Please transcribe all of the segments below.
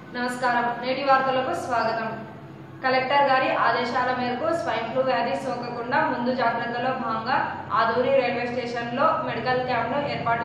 నమస్కారం నేటి వార్తలకు స్వాగతం కలెక్టర్ గారి ఆదేశాల మేరకు స్వైన్ ఫ్లూ వ్యాధి సోకకుండా ముందు జాగ్రత్తలో భాగంగా ఆదూరి రైల్వే స్టేషన్లో మెడికల్ క్యాంప్ను ఏర్పాటు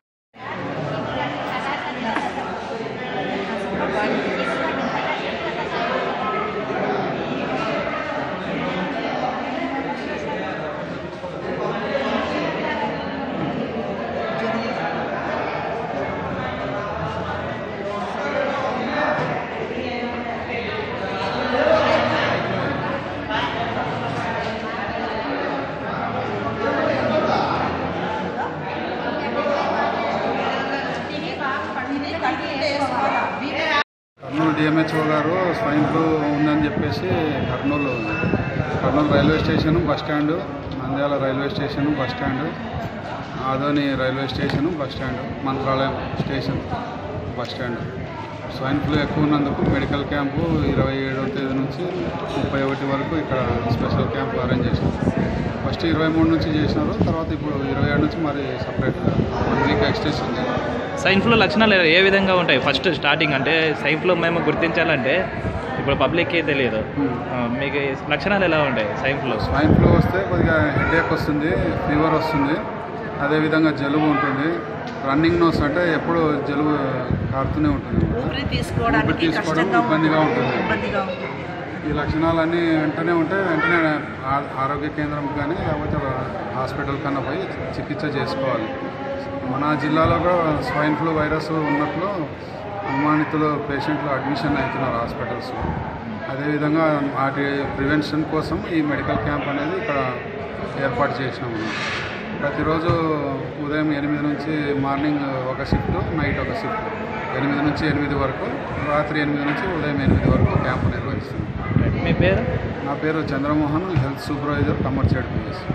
కర్నూలు డిఎంహెచ్ఓ గారు స్వైన్ ఫ్లూ ఉందని చెప్పేసి Kurnool Kurnool railway station bus stand Nandyal railway station bus stand Adoni railway station bus stand Mantralayam station bus stand swine flu ఎక్కువ ఉన్నందుకు మెడికల్ క్యాంపు ఇరవై ఏడవ తేదీ నుంచి ముప్పై ఒకటి వరకు ఇక్కడ స్పెషల్ క్యాంప్ అరేంజ్ చేశారు ఫస్ట్ ఇరవై మూడు నుంచి చేసినారు తర్వాత ఇప్పుడు ఇరవై ఏడు నుంచి మరి సపరేట్గా వన్ వీక్ ఎక్స్టెన్షన్ చేశారు సైన్ ఫ్లూ లక్షణాలు ఏ విధంగా ఉంటాయి ఫస్ట్ స్టార్టింగ్ అంటే సైన్ ఫ్లూ మేము గుర్తించాలంటే ఇప్పుడు పబ్లిక్కి తెలియదు ఆ, మీకు ఈ లక్షణాలు ఎలా ఉంటాయి సైన్ ఫ్లూ స్వైన్ ఫ్లూ వస్తే కొద్దిగా హెడేక్ వస్తుంది ఫీవర్ వస్తుంది అదేవిధంగా జలుబు ఉంటుంది రన్నింగ్ నోస్ అంటే ఎప్పుడు జలుబు కారుతూనే ఉంటుంది ఊపిరి తీసుకోవడానికి ఊపిరి తీసుకోవడం కష్టంగా ఇబ్బందిగా ఉంటుంది. ఇబ్బందిగా ఉంటుంది ఈ లక్షణాలన్నీ వెంటనే ఉంటే వెంటనే ఆ- ఆరోగ్య కేంద్రం కానీ లేకపోతే హాస్పిటల్ కన్నా పోయి చికిత్స చేసుకోవాలి మన జిల్లాలో కూడా స్వైన్ ఫ్లూ వైరస్ ఉన్నట్లు అనుమానితులు పేషెంట్లు అడ్మిషన్ అవుతున్నారు హాస్పిటల్స్లో అదేవిధంగా వాటి ప్రివెన్షన్ కోసం ఈ మెడికల్ క్యాంప్ అనేది ఇక్కడ ఏర్పాటు చేసినాము ప్రతిరోజు ఉదయం ఎనిమిది నుంచి మార్నింగ్ ఒక షిఫ్ట్ నైట్ ఒక షిఫ్ట్ ఎనిమిది నుంచి ఎనిమిది వరకు రాత్రి ఎనిమిది నుంచి ఉదయం ఎనిమిది వరకు క్యాంపు నిర్వహిస్తున్నాం మీ పేరు నా పేరు చంద్రమోహన్ హెల్త్ సూపర్వైజర్ కమర్చేడ్ పిఎస్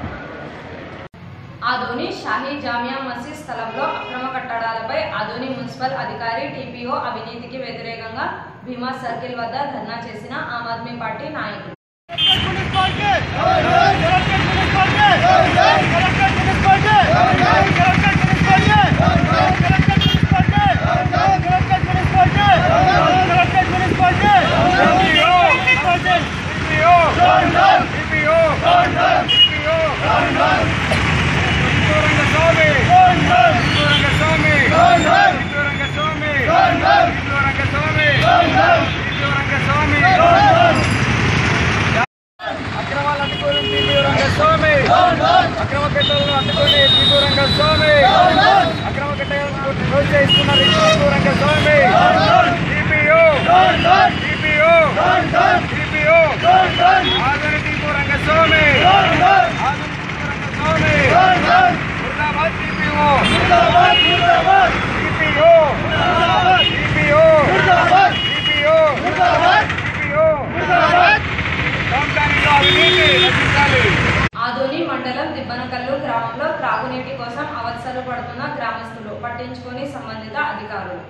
ఆదోని షాహీ జామియా మసీద్ స్థలంలో అక్రమ కట్టడాలపై ఆదోని మున్సిపల్ అధికారి టీపీఓ అవినీతికి వ్యతిరేకంగా భీమా సర్కిల్ వద్ద ధర్నా చేసిన ఆమ్ ఆద్మీ పార్టీ నాయకులు అక్రమాలు అడ్డుకొని టీపీ రంగస్వామి అక్రమ కట్టలను అడ్డుకొని టీపీ రంగస్వామి అక్రమ కట్టలను ప్రోత్సహిస్తున్న TP Rangaswamy TPO TPO TPO ఆదరణ టీపీ రంగస్వామి ఆదరణ టీపీ రంగస్వామి ముర్దాబాద్ TPO TPO TPO TPO TPO రాజధానిలో అవినీతి రచించాలి ఆదోని మండలం దిబ్బనకల్లు గ్రామంలో త్రాగునీటి కోసం అవస్థలు పడుతున్న గ్రామస్తులు పట్టించుకొని సంబంధిత అధికారులు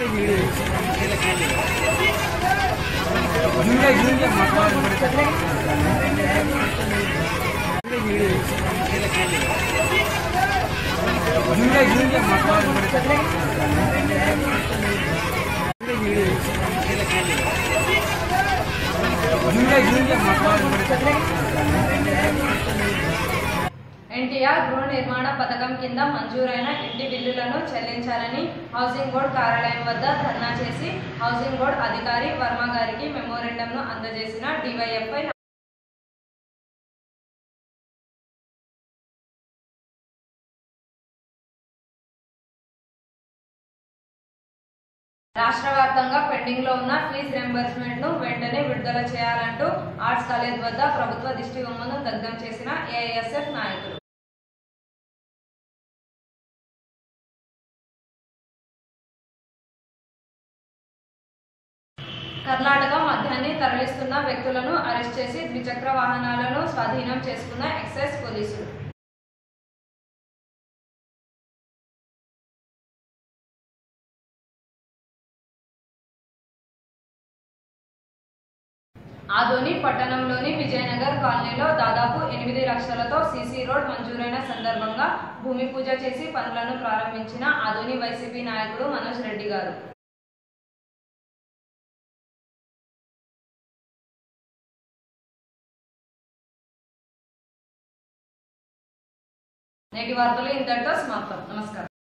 ఎన్టీఆర్ గృహ నిర్మాణ పథకం కింద మంజూరైన ఇంటి బిల్లులను చెల్లించాలని హౌసింగ్ బోర్డు కార్యాలయం వద్ద ధర్నా చేసి హౌసింగ్ బోర్డు అధికారి వర్మ గారికి మెమోరెండంను అందజేసిన డివైఎఫ్ఐ రాష్ట్ర వ్యాప్తంగా పెండింగ్ లో ఉన్న ఫీజు రియంబర్స్మెంట్ ను వెంటనే విడుదల చేయాలంటూ ఆర్ట్స్ కాలేజ్ వద్ద ప్రభుత్వ దిష్టి బొమ్మను దగ్ధం చేసిన ఏఐఎస్ఎఫ్ నాయకులు కర్ణాటక మద్యాన్ని తరలిస్తున్న వ్యక్తులను అరెస్ట్ చేసి ద్విచక్ర వాహనాలను స్వాధీనం చేసుకున్న ఎక్సైజ్ పోలీసులు ఆదోని పట్టణంలోని విజయనగర్ కాలనీలో దాదాపు ఎనిమిది లక్షలతో సీసీ రోడ్ మంజూరైన సందర్భంగా భూమి పూజ చేసి పనులను ప్రారంభించిన ఆదోని వైసీపీ నాయకుడు మనోజ్ రెడ్డి గారు నేటి వార్తలు ఇంతటితో సమాప్తం నమస్కారం